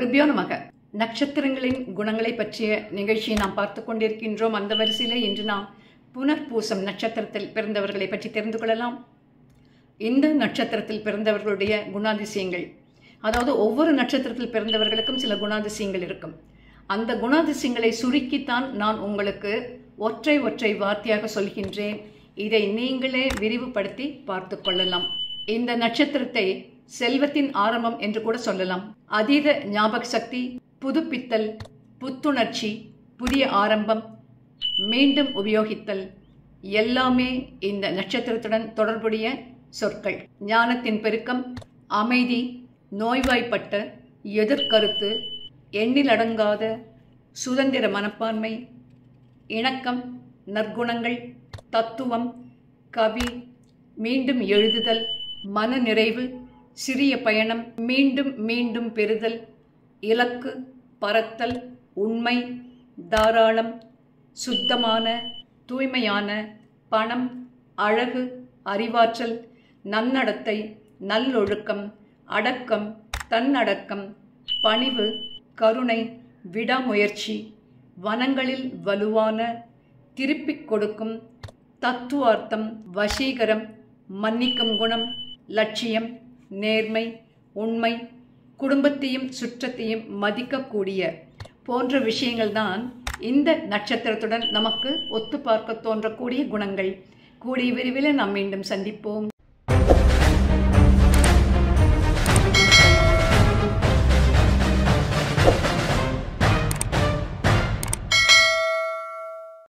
குருபியோ நமக நட்சத்திரங்களின் குணங்களை பற்றிய நிகழ்ச்சியை நாம் பார்த்து கொண்டிருக்கின்றோம் அந்த வரிசையிலே இன்று நாம் புனர்பூசம் நட்சத்திரத்தில் பிறந்தவர்களை பற்றி தெரிந்து கொள்ளலாம் இந்த நட்சத்திரத்தில் பிறந்தவர்களுடைய குணாதிசயங்கள் அதாவது ஒவ்வொரு நட்சத்திரத்தில் பிறந்தவர்களுக்கும் சில குணாதிசயங்கள் இருக்கும் அந்த குணாதிசயங்களை சுருக்கித்தான் நான் உங்களுக்கு ஒற்றை ஒற்றை வார்த்தையாக சொல்கின்றேன் இதை நீங்களே விரிவுபடுத்தி பார்த்து கொள்ளலாம் இந்த நட்சத்திரத்தை செல்வத்தின் ஆரம்பம் என்று கூட சொல்லலாம் அதீத ஞாபக சக்தி புதுப்பித்தல் புத்துணர்ச்சி புதிய ஆரம்பம் மீண்டும் உபயோகித்தல் எல்லாமே இந்த நட்சத்திரத்துடன் தொடர்புடைய சொற்கள் ஞானத்தின் பெருக்கம் அமைதி நோய்வாய்ப்பட்ட எதிர்கருத்து எண்ணிலடங்காத சுதந்திர மனப்பான்மை இணக்கம் நற்குணங்கள் தத்துவம் கவி மீண்டும் எழுதுதல் மனநிறைவு சிறிய பயணம் மீண்டும் மீண்டும் பெறுதல் இலக்கு பரத்தல் உண்மை தாராளம் சுத்தமான தூய்மையான பணம் அழகு அறிவாற்றல் நன்னடத்தை நல்லொழுக்கம் அடக்கம் தன்னடக்கம் பணிவு கருணை விடாமுயற்சி வனங்களில் வலுவான திருப்பிக் கொடுக்கும் தத்துவார்த்தம் வசீகரம் மன்னிக்கும் குணம் லட்சியம் நேர்மை உண்மை குடும்பத்தையும் சுற்றத்தையும் மதிக்கக்கூடிய போன்ற விஷயங்கள்தான் இந்த நட்சத்திரத்துடன் நமக்கு ஒத்து பார்க்க தோன்றக்கூடிய குணங்கள் கூடிய விரைவில் நாம் மீண்டும் சந்திப்போம்